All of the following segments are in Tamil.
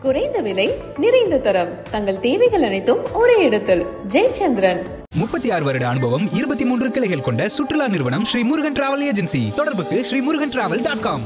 குறைந்த விலை நிறைந்த தரம் தங்கள் தேவைகள் அனைத்தும் ஒரே இடத்தில் ஜெயச்சந்திரன் முப்பத்தி ஆறு வருட அனுபவம் இருபத்தி மூன்று கிளைகள் கொண்ட சுற்றுலா நிறுவனம் ஸ்ரீ முருகன் டிராவல் ஏஜென்சி தொடர்புக்கு Sri Murugan travel dot com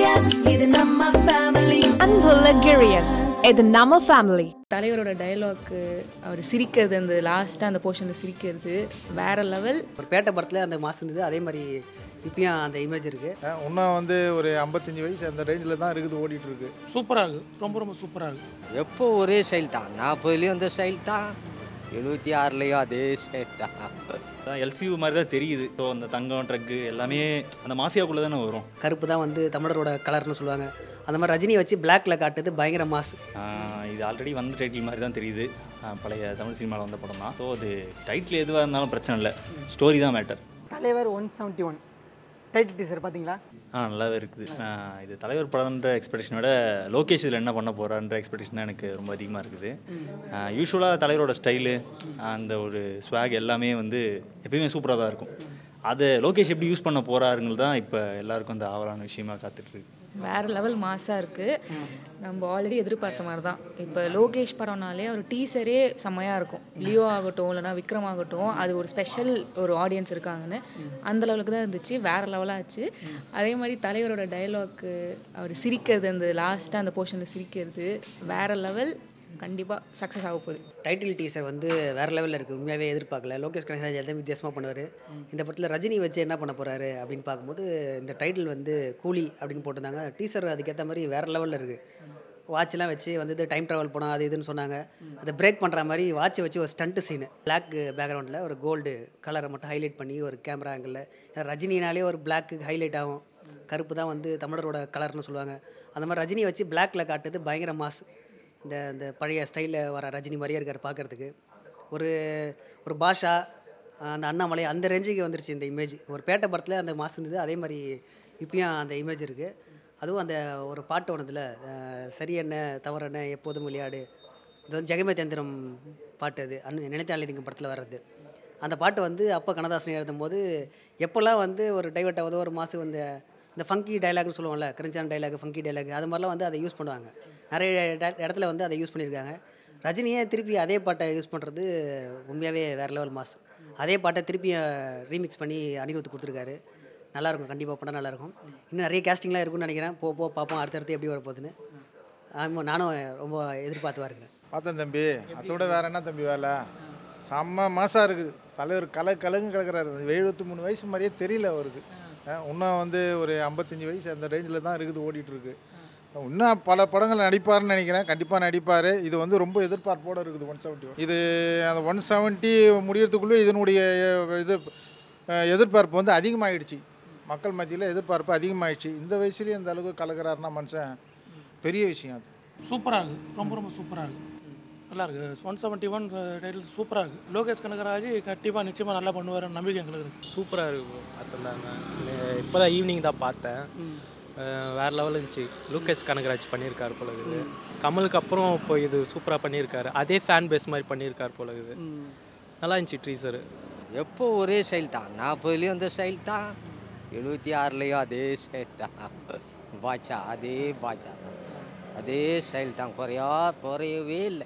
அன்புள்ள கிரியஸ் இது நம்ம ஃபேமிலி தலைவரோட டயலாக்கு அவர் சிரிக்கிறது அந்த லாஸ்ட்டாக அந்த போர்ஷனில் சிரிக்கிறது வேற லெவல் ஒரு பேட்டை படத்தில் அந்த மாசு இருந்தது அதே மாதிரி இப்பயும் அந்த இமேஜ் இருக்குது இன்னும் வந்து ஒரு ஐம்பத்தஞ்சு வயசு அந்த ரேஞ்சில் தான் இருக்குது ஓடிட்டு இருக்கு சூப்பராக இருக்குது ரொம்ப ரொம்ப சூப்பராக இருக்குது எப்போ ஒரே ஸ்டைல் தான் நாற்பதுலேயும் அந்த ஸ்டைல் தான் எழுபத்தி ஆறுலேயும் அதே ஸ்டைல் தான் எல்சியூ மாதிரி தான் தெரியுது ஸோ அந்த தங்கம் ட்ரக்கு எல்லாமே அந்த மாஃபியாக்குள்ளே தானே வரும் கருப்பு தான் வந்து தமிழரோட கலர்னு சொல்லுவாங்க அந்த மாதிரி ரஜினியை வச்சு பிளாக்ல காட்டுது பயங்கர மாஸ் ஆஹ் இது ஆல்ரெடி வந்த டைட்டில் மாதிரி தான் தெரியுது ஆஹ் பழைய தமிழ் சினிமாவில் வந்த படம் தான் ஸோ அது டைட்டில் எதுவாக இருந்தாலும் பிரச்சனை இல்லை ஸ்டோரி தான் மேட்டர் தலைவர் one seventy one title teaser பார்த்தீங்களா ஆ நல்லாவே இருக்குது ஆஹ் இது தலைவர் படம்ன்ற எக்ஸ்பெக்டேஷனை விட லோகேஷ் இதில் என்ன பண்ண போகிறான்ற எக்ஸ்பெக்டேஷன் தான் எனக்கு ரொம்ப அதிகமாக இருக்குது யூஸ்வலாக தலைவரோட ஸ்டைலு அந்த ஒரு ஸ்வாக் எல்லாமே வந்து எப்பயுமே சூப்பராக தான் இருக்கும் அதை லோகேஷ் எப்படி யூஸ் பண்ண போகிறாருங்கிறது தான் இப்போ எல்லாருக்கும் அந்த ஆவலான விஷயமா காத்துட்ருக்கு வேற லெவல் மாஸாக இருக்குது நம்ம ஆல்ரெடி எதிர்பார்த்த மாதிரி தான் இப்போ லோகேஷ் படம்னாலே ஒரு டீசரே செம்மையாக இருக்கும் லியோ ஆகட்டும் இல்லைனா விக்ரம் ஆகட்டும் அது ஒரு ஸ்பெஷல் ஒரு ஆடியன்ஸ் இருக்காங்கன்னு அந்த லெவலுக்கு தான் இருந்துச்சு வேற லெவலாக ஆச்சு அதே மாதிரி தலைவரோட டயலாக்கு அவர் சிரிக்கிறது அந்த லாஸ்ட்டாக அந்த போர்ஷனில் சிரிக்கிறது வேற லெவல் கண்டிப்பாக சக்ஸஸ் ஆக போகுது டைட்டில் டீசர் வந்து வேறு லெவலில் இருக்குது உண்மையாகவே எதிர்பார்க்கல லோகேஷ் கனகராஜ் எல்லாம் வித்தியாசமாக பண்ணுவார் இந்த படத்தில் ரஜினி வச்சு என்ன பண்ண போகிறாரு அப்படின்னு பார்க்கும்போது இந்த டைட்டில் வந்து கூலி அப்படின்னு போட்டிருந்தாங்க டீசர் அதுக்கேற்ற மாதிரி வேறு லெவலில் இருக்குது வாட்ச்லாம் வச்சு வந்து டைம் ட்ராவல் போனோம் அது இதுன்னு சொன்னாங்க அதை பிரேக் பண்ணுற மாதிரி வாட்சை வச்சு ஒரு ஸ்டண்ட்டு சீனு பிளாக் பேக்ரவுண்டில் ஒரு கோல்டு கலரை மட்டும் ஹைலைட் பண்ணி ஒரு கேமரா ஆங்கிளில் ரஜினினாலே ஒரு பிளாக்கு ஹைலைட் ஆகும் கருப்பு தான் வந்து தமிழரோட கலர்னு சொல்லுவாங்க அந்த மாதிரி ரஜினியை வச்சு பிளாக்ல காட்டுது பயங்கர மாஸ் இந்த இந்த பழைய ஸ்டைலில் வர ரஜினி மாதிரியே இருக்கார் பார்க்குறதுக்கு ஒரு ஒரு பாஷா அந்த அண்ணாமலை அந்த ரேஞ்சுக்கு வந்துருச்சு இந்த இமேஜ் ஒரு பேட்டை படத்தில் அந்த மாசு இருந்தது அதே மாதிரி இப்பயும் அந்த இமேஜ் இருக்குது அதுவும் அந்த ஒரு பாட்டு ஒன்றதுல சரி என்ன தவறு என்ன எப்போதும் விளையாடு இது வந்து ஜெகமே தந்திரம் பாட்டு அது அண்ணன் நினைத்தாளிங்க படத்தில் வர்றது அந்த பாட்டு வந்து அப்போ கண்ணதாசன் எழுதும்போது எப்போல்லாம் வந்து ஒரு டைவர்ட் ஆகுதோ ஒரு மாசு வந்து இந்த ஃபங்கி டைலாக்னு சொல்லுவோம்ல கிரிஞ்சான டைலாக் ஃபங்கி டைலாக் அது மாதிரிலாம் வந்து அதை யூஸ் பண்ணுவாங்க நிறைய ட- இடத்துல வந்து அதை யூஸ் பண்ணியிருக்காங்க ரஜினியே திருப்பி அதே பாட்டை யூஸ் பண்ணுறது உண்மையாகவே வேறு லெவல் மாஸ் அதே பாட்டை திருப்பி ரீமிக்ஸ் பண்ணி அனிருத் கொடுத்துருக்காரு நல்லாயிருக்கும் கண்டிப்பாக படம் நல்லாயிருக்கும் இன்னும் நிறைய கேஸ்டிங்லாம் இருக்கும்னு நினைக்கிறேன் போ போ பார்ப்போம் அடுத்தடுத்து எப்படி வர போகுதுன்னு ஆமாம் நானும் ரொம்ப எதிர்பார்த்து இருக்கிறேன் பார்த்தேன் தம்பி அதோட வேற என்ன தம்பி வேலை செம்ம மாசாக இருக்குது தலைவர் கலை கலங்கு கிடக்குறாரு எழுபத்தி மூணு வயசு மாதிரியே தெரியல அவருக்கு அஹ் இன்னும் வந்து ஒரு ஐம்பத்தஞ்சு வயசு அந்த ரேஞ்சில் தான் இருக்குது ஓடிட்டு இருக்கு இன்னும் பல படங்கள் நடிப்பாருன்னு நினைக்கிறேன் கண்டிப்பாக நடிப்பார் இது வந்து ரொம்ப எதிர்பார்ப்போடு இருக்குது ஒன் செவன்ட்டி இது அந்த ஒன் செவன்ட்டி முடியறதுக்குள்ளே இதனுடைய அஹ், இது அஹ், எதிர்பார்ப்பு வந்து அதிகமாகிடுச்சு மக்கள் மத்தியில் எதிர்பார்ப்பு அதிகமாகிடுச்சு இந்த வயசுலேயே இந்த அளவுக்கு கலக்கிறாருன்னா மனுஷன் பெரிய விஷயம் அது சூப்பராக இருக்குது ரொம்ப ரொம்ப சூப்பராக இருக்குது நல்லா இருக்குது ஒன் செவன்ட்டி ஒன் டைட்டில் சூப்பராக இருக்குது லோகேஷ் கனகராஜ் கண்டிப்பாக நிச்சயமாக நல்லா பண்ணுவார் நம்பிக்கை எங்களுக்கு இருக்குது சூப்பராக இருக்கு பார்த்துருந்தாங்க இப்போ தான் ஈவினிங் தான் பார்த்தேன் அஹ் வேற லெவல் இருந்துச்சு லூகேஷ் கனகராஜ் பண்ணியிருக்காரு போல இருக்குது கமலுக்கு அப்புறம் இப்போ இது சூப்பராக பண்ணியிருக்காரு அதே ஃபேன் பேஸ் மாதிரி பண்ணியிருக்காரு போல இருக்குது நல்லா இருந்துச்சு ட்ரீசரு எப்போ ஒரே ஸ்டைல் தான் நாற்பதுலேயும் அந்த ஸ்டைல் தான் எழுபத்தி ஆறுலேயும் அதே ஸ்டைல் தான் பாட்சா அதே பாட்சா தான் அதே ஸ்டைல் தான் குறையா குறையவே இல்லை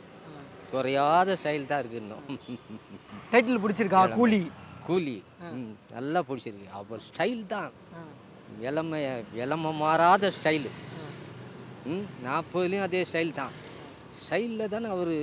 குறையாத ஸ்டைல் தான் இருக்கு இன்னும் டைட்டில் பிடிச்சிருக்கா கூலி கூலி ம், நல்லா பிடிச்சிருக்கு அவர் ஸ்டைல் தான் இளமை இளமை மாறாத ஸ்டைலு ம் நாற்பதுலேயும் அதே ஸ்டைல் தான் ஸ்டைலில் தானே அவர்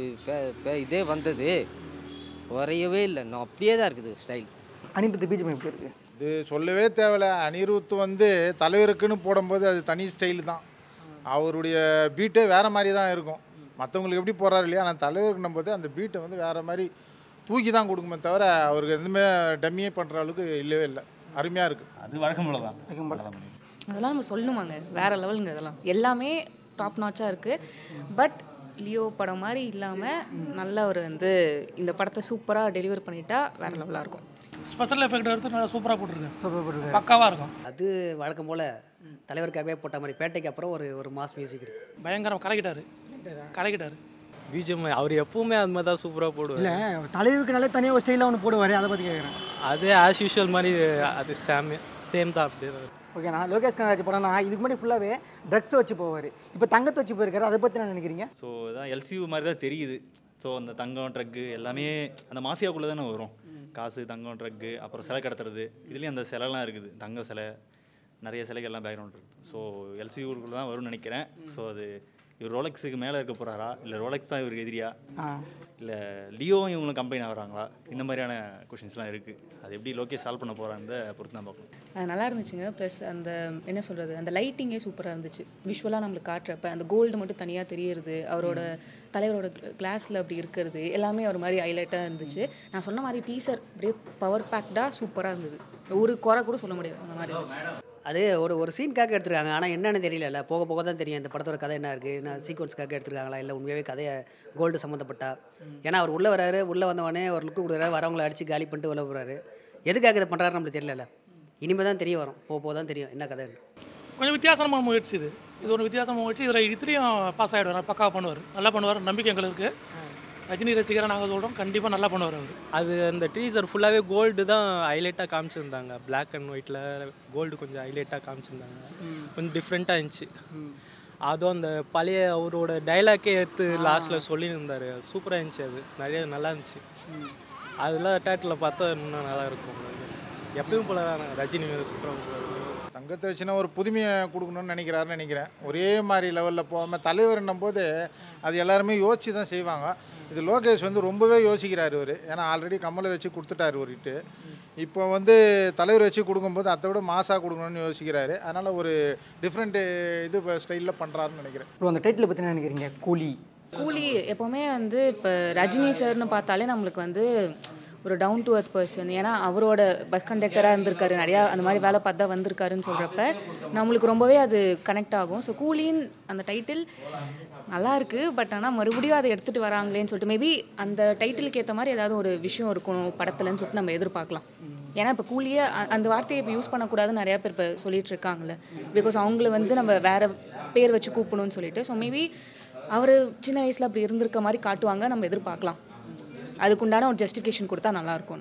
இதே வந்தது குறையவே இல்லை இன்னும் அப்படியே தான் இருக்குது ஸ்டைல் அனிருத் பீஜம் எப்படி இருக்கு இது சொல்லவே தேவையில்ல அனிருத் வந்து தலைவருக்குன்னு போடும்போது அது தனி ஸ்டைல் தான் அவருடைய பீட்டே வேறு மாதிரி தான் இருக்கும் மற்றவங்களுக்கு எப்படி போடுறாரு இல்லையா ஆனால் தலைவருக்குன்னும் போது அந்த பீட்டை வந்து வேறு மாதிரி தூக்கி தான் கொடுக்குமே தவிர அவருக்கு எதுவுமே டம்மியே பண்ணுற அளவுக்கு இல்லவே இல்லை அருமையாக இருக்குது அது வழக்கம் போல தான் அதெல்லாம் நம்ம சொல்லணுமாங்க வேற லெவலுங்க இதெல்லாம் எல்லாமே டாப் நாச்சாக இருக்குது பட் லியோ படம் மாதிரி இல்லாமல் நல்ல ஒரு வந்து இந்த படத்தை சூப்பராக டெலிவர் பண்ணிட்டா வேற லெவலாக இருக்கும் ஸ்பெஷல் எஃபெக்ட் எடுத்து நல்லா சூப்பராக போட்டிருக்காரு பக்காவாக இருக்கும் அது வழக்கம் போல் தலைவருக்காகவே போட்ட மாதிரி பேட்டைக்கு அப்புறம் ஒரு ஒரு மாஸ் மியூசிக் இருக்குது பயங்கரம் கலக்கிட்டாரு கலக்கிட்டாரு பிஜிஎம் அவர் எப்பவுமே அது மாதிரி தான் சூப்பராக போடுவார் இல்லை தலைவருக்குனாலே தனியாக ஒரு ஸ்டைலாக ஒன்று போடுவார் அதை பற்றி கேட்குறேன் அது ஆஸ் யூஷுவல் மாதிரி அது சேம் சேம் தான் அப்படியே தான். ஓகேண்ணா லோகேஷ் கனகராஜ் படம்னா இதுக்கு முன்னாடி ஃபுல்லாகவே ட்ரக்ஸ் வச்சு போவார் இப்போ தங்கத்தை வச்சு போயிருக்காரு அதை பற்றி என்ன நினைக்கிறீங்க ஸோ இதான் எல்சியூ மாதிரி தான் தெரியுது ஸோ அந்த தங்கம் ட்ரக்கு எல்லாமே அந்த மாஃபியாக்குள்ளே தானே வரும் காசு தங்கம் ட்ரக்கு அப்புறம் சிலை கடத்துறது இதுலேயும் அந்த சிலைலாம் இருக்குது தங்க சிலை நிறைய சிலைகள்லாம் பேக்ரவுண்ட் இருக்குது ஸோ எல்சியூக்குள்ளே தான் வரும்னு நினைக்கிறேன் ஸோ அது இவர் ரோலெக்ஸுக்கு மேலே இருக்க போகிறாரா இல்லை ரோலெக்ஸ் தான் இவருக்கு எதிரியா ஆ இல்லை லியோவும் இவங்களும் கம்பெனி ஆகிறாங்களா இந்த மாதிரியான கொஷின்ஸ்லாம் இருக்குது அது எப்படி லோகேஷ் சால்வ் பண்ண போகிறான்னு பொறுத்து தான் பார்க்கணும் அது நல்லா இருந்துச்சுங்க ப்ளஸ் அந்த என்ன சொல்கிறது அந்த லைட்டிங்கே சூப்பராக இருந்துச்சு விஷுவலாக நம்மளுக்கு காட்டுறப்ப அந்த கோல்டு மட்டும் தனியாக தெரியறது அவரோட தலைவரோட கிளாஸில் அப்படி இருக்கிறது எல்லாமே ஒரு மாதிரி ஹைலைட்டாக இருந்துச்சு நான் சொன்ன மாதிரி டீசர் அப்படியே பவர் பேக்டாக சூப்பராக இருந்தது ஒரு குறை கூட சொல்ல முடியாது அந்த மாதிரி இருந்துச்சு அது ஒரு ஒரு சீனுக்காக எடுத்திருக்காங்க ஆனால் என்னன்னு தெரியல போக போக தான் தெரியும் இந்த படத்தோட கதை என்ன இருக்குது என்ன சீக்வன்ஸ்க்காக எடுத்திருக்காங்களா இல்லை உண்மையாகவே கதையை கோல்டு சம்மந்தப்பட்டா ஏன்னா அவர் உள்ளே வராரு உள்ளே வந்தவொடனே ஒரு லுக்கு கொடுக்குறாரு வரவங்களை அடித்து காலி பண்ணிட்டு உள்ள போகிறாரு எதுக்காக இதை பண்ணுறாரு நம்மளுக்கு தெரியல இனிமேல் தான் தெரிய வரும் போக போக தான் தெரியும் என்ன கதைன்னு கொஞ்சம் வித்தியாசமான முயற்சி இது இது ஒரு வித்தியாசமான முயற்சி இதில் இதுலேயும் பாஸ் ஆகிடுவார் பக்காவாக பண்ணுவார் நல்லா பண்ணுவார் நம்பிக்கை எங்களுக்கு இருக்குது ரஜினி ரசிகரை நாங்கள் சொல்கிறோம் கண்டிப்பாக நல்லா பண்ணுவார் அவர் அது அந்த டீசர் ஃபுல்லாகவே கோல்டு தான் ஹைலைட்டாக காமிச்சிருந்தாங்க Black அண்ட் ஒயிட்டில் கோல்டு கொஞ்சம் ஹைலைட்டாக காமிச்சிருந்தாங்க கொஞ்சம் டிஃப்ரெண்ட்டாக இருந்துச்சு அதுவும் அந்த பழைய அவரோட டைலாக்கே எடுத்து லாஸ்ட்டில் சொல்லியிருந்தார் சூப்பராக இருந்துச்சு அது நிறைய நல்லா இருந்துச்சு அதெல்லாம் தேட்டரில் பார்த்தா இன்னும் நல்லா இருக்கும் எப்பயும் போல தான் ரஜினி சூப்பராக தங்கத்தை வச்சுன்னா ஒரு புதுமையை கொடுக்கணும்னு நினைக்கிறாருன்னு நினைக்கிறேன் ஒரே மாதிரி லெவலில் போகாமல் தலைவர்ன்னும் போது அது எல்லாருமே யோசிச்சு தான் செய்வாங்க இது லோகேஷ் வந்து ரொம்பவே யோசிக்கிறார் இவர் ஏன்னா ஆல்ரெடி கமலை வச்சு கொடுத்துட்டாரு ஒரு ஹிட்டு இப்போ வந்து தலைவர் வச்சு கொடுக்கும்போது அதை விட மாசாக கொடுக்கணும்னு யோசிக்கிறாரு அதனால் ஒரு டிஃப்ரெண்ட் இது ஸ்டைலில் பண்ணுறாருன்னு நினைக்கிறேன் ப்ரோ அந்த டைட்டில் பற்றி என்ன நினைக்கிறீங்க கூலி கூலி எப்போவுமே வந்து இப்போ ரஜினி சார்னு பார்த்தாலே நம்மளுக்கு வந்து ஒரு டவுன் டு அர்த் பர்சன் ஏன்னா அவரோட பஸ் கண்டக்டராக இருந்திருக்காரு நிறையா அந்த மாதிரி வேலை பார்த்து தான் வந்திருக்காருன்னு சொல்கிறப்ப நம்மளுக்கு ரொம்பவே அது கனெக்ட் ஆகும் ஸோ கூலின் அந்த டைட்டில் நல்லா இருக்கு பட் ஆனால் மறுபடியும் அதை எடுத்துகிட்டு வராங்களேன்னு சொல்லிட்டு மேபி அந்த டைட்டிலுக்கு ஏற்ற மாதிரி ஏதாவது ஒரு விஷயம் இருக்கணும் படத்துலன்னு சொல்லிட்டு நம்ம எதிர்பார்க்கலாம் ஏன்னா இப்போ கூலியே அ- அந்த வார்த்தையை இப்போ யூஸ் பண்ணக்கூடாதுன்னு நிறையா பேர் இப்போ சொல்லிட்டு இருக்காங்கல்ல பிகாஸ் அவங்கள வந்து நம்ம வேற பேர் வச்சு கூப்பிடணும்னு சொல்லிட்டு ஸோ மேபி அவர் சின்ன வயசில் அப்படி இருந்திருக்க மாதிரி காட்டுவாங்க நம்ம எதிர்பார்க்கலாம் அதுக்குண்டான ஒரு ஜஸ்டிஃபிகேஷன் கொடுத்தா நல்லா இருக்கும்னு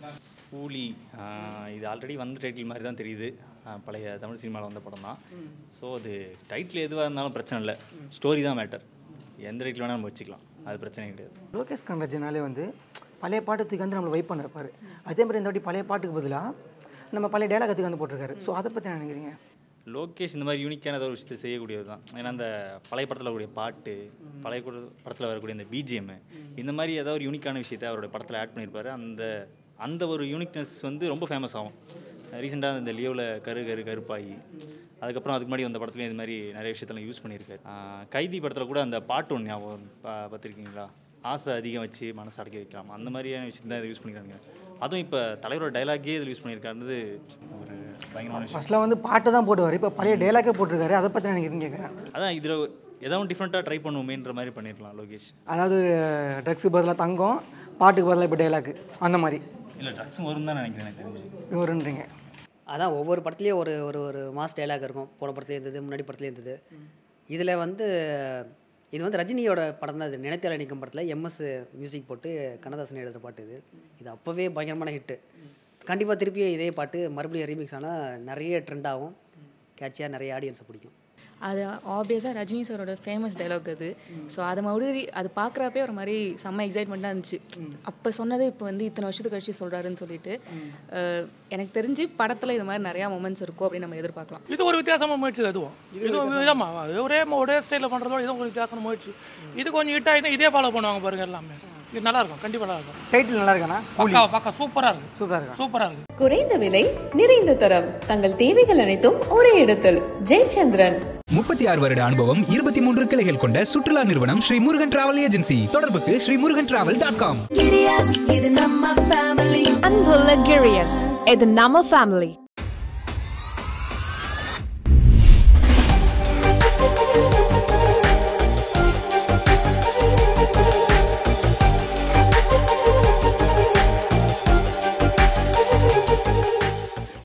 கூலி ஆஹ் இது ஆல்ரெடி வந்த டைட்டில் மாதிரி தான் தெரியுது ஆஹ் பழைய தமிழ் சினிமாவில் வந்த படம் தான் ஸோ அது டைட்டில் எதுவாக இருந்தாலும் பிரச்சனை இல்லை ஸ்டோரி தான் மேட்டர் எந்த டைட்டில் வேணால் நம்ம வச்சுக்கலாம் அது பிரச்சனை கிடையாது லோகேஷ் கனகராஜனாலே வந்து பழைய பாட்டுக்கு வந்து நம்மளை வைப் பண்ண வைப்பார் அதே மாதிரி இந்த வாட்டி பழைய பாட்டுக்கு பதிலாக நம்ம பழைய டேலாகத்துக்கு வந்து போட்டிருக்காரு ஸோ அதை பற்றி என்ன நினைக்கிறீங்க லோகேஷ் இந்த மாதிரி யூனிக்கான ஏதாவது ஒரு விஷயத்தை செய்யக்கூடியது தான் ஏன்னா அந்த பழைய படத்தில் வரக்கூடிய பாட்டு பழைய படத்தில் வரக்கூடிய இந்த பிஜிஎம் இந்த மாதிரி ஏதாவது ஒரு யூனிக்கான விஷயத்தை அவருடைய படத்தில் ஆட் பண்ணியிருப்பாரு அந்த அந்த ஒரு யூனிக்னஸ் வந்து ரொம்ப ஃபேமஸ் ஆகும் ரீசெண்டாக இந்த லியோவில் கரு கரு கருப்பாயி அதுக்கப்புறம் அதுக்கு முன்னாடி வந்த படத்துலையும் இது மாதிரி நிறைய விஷயத்தெல்லாம் யூஸ் பண்ணியிருக்காரு ஆஹ் கைதி படத்தில் கூட அந்த பாட்டு ஒன்று ஞாபகம் பா பார்த்துருக்கீங்களா ஆசை அதிகம் வச்சு மனசு அடக்கி வைக்கலாம் அந்த மாதிரியான விஷயத்தை தான் இதை யூஸ் பண்ணிக்கிறாங்க அதுவும் இப்போ தலைவரோட டைலாக்கே இதில் யூஸ் பண்ணியிருக்காருன்றது ஒரு பயங்கரமான விஷயம் ஃபர்ஸ்ட்லாம் வந்து பாட்டு தான் போடுவார் இப்போ பழைய டேலாக்கே போட்டிருக்காரு அதை பற்றி நினைக்கிறீங்க கேட்குறேன் அதான் இதில் ஏதாவது டிஃப்ரெண்ட்டாக ட்ரை பண்ணுவோமேன்ற மாதிரி பண்ணியிருக்கலாம் லோகேஷ் அதாவது ட்ரக்ஸுக்கு பதிலாக தங்கம் பாட்டுக்கு பதிலாக இப்போ டேலாக்கு அந்த மாதிரி இல்லை ட்ரக்ஸும் வரும் தான் நினைக்கிறேன் எனக்கு தெரிஞ்சு வருன்றீங்க அதான் ஒவ்வொரு படத்துலேயும் ஒரு ஒரு ஒரு மாஸ் டைலாக் இருக்கும் போன படத்துலேயே இருந்தது முன்னாடி படத்துலேயே இருந்தது இதில் வந்து இது வந்து ரஜினியோட படம் தான் இது நினைத்தால நிற்கும் படத்தில் எம்எஸ் மியூசிக் போட்டு கண்ணதாசன் எழுதுகிற பாட்டு இது இது அப்போவே பயங்கரமான ஹிட்டு கண்டிப்பாக திருப்பியும் இதே பாட்டு மறுபடியும் ரீமிக்ஸ் ஆனால் நிறைய ட்ரெண்ட் ஆகும் கேட்சியாக நிறைய ஆடியன்ஸை பிடிக்கும் அது ஆப்வியஸாக ரஜினி சாரோட ஃபேமஸ் டைலாக் அது ஸோ அதை மறுபடியும் அது பார்க்குறப்பே ஒரு மாதிரி செம்ம எக்ஸைட்மெண்ட்டாக இருந்துச்சு அப்போ சொன்னது இப்போ வந்து இத்தனை வருஷத்துக்கு கழிச்சு சொல்கிறாருன்னு சொல்லிட்டு அஹ், எனக்கு தெரிஞ்சு படத்தில் இது மாதிரி நிறையா மொமெண்ட்ஸ் இருக்கும் அப்படின்னு நம்ம எதிர்பார்க்கலாம் இது ஒரு வித்தியாசமான முயற்சி தான் இதுவும் இதுவும் விதமா அது ஒரே ஒரே ஸ்டைலில் பண்ணுறதோட இதுவும் ஒரு வித்தியாசமான முயற்சி இது கொஞ்சம் ஹிட் ஆகினா இதே ஃபாலோ பண்ணுவாங்க பாருங்க எல்லாமே இது நல்லா இருக்கும் கண்டிப்பாக நல்லா இருக்கும் டைட்டில் நல்லா இருக்காண்ணா பக்கா பக்கா சூப்பராக இருக்கு சூப்பராக இருக்கா சூப்பராக இருக்கு குறைந்த விலை நிறைந்த தரம் தங்கள் தேவைகள் அனைத்தும் ஒரே இடத்தில் ஜெயச்சந்திரன் முப்பத்தி ஆறு வருட அனுபவம் இருபத்தி மூன்று கிளைகள் கொண்ட சுற்றுலா நிறுவனம் ஸ்ரீ முருகன் டிராவல் ஏஜென்சி தொடர்புக்கு Sri Murugan travel dot com அன்புள்ள கிரியஸ் இது நம்ம ஃபேமிலி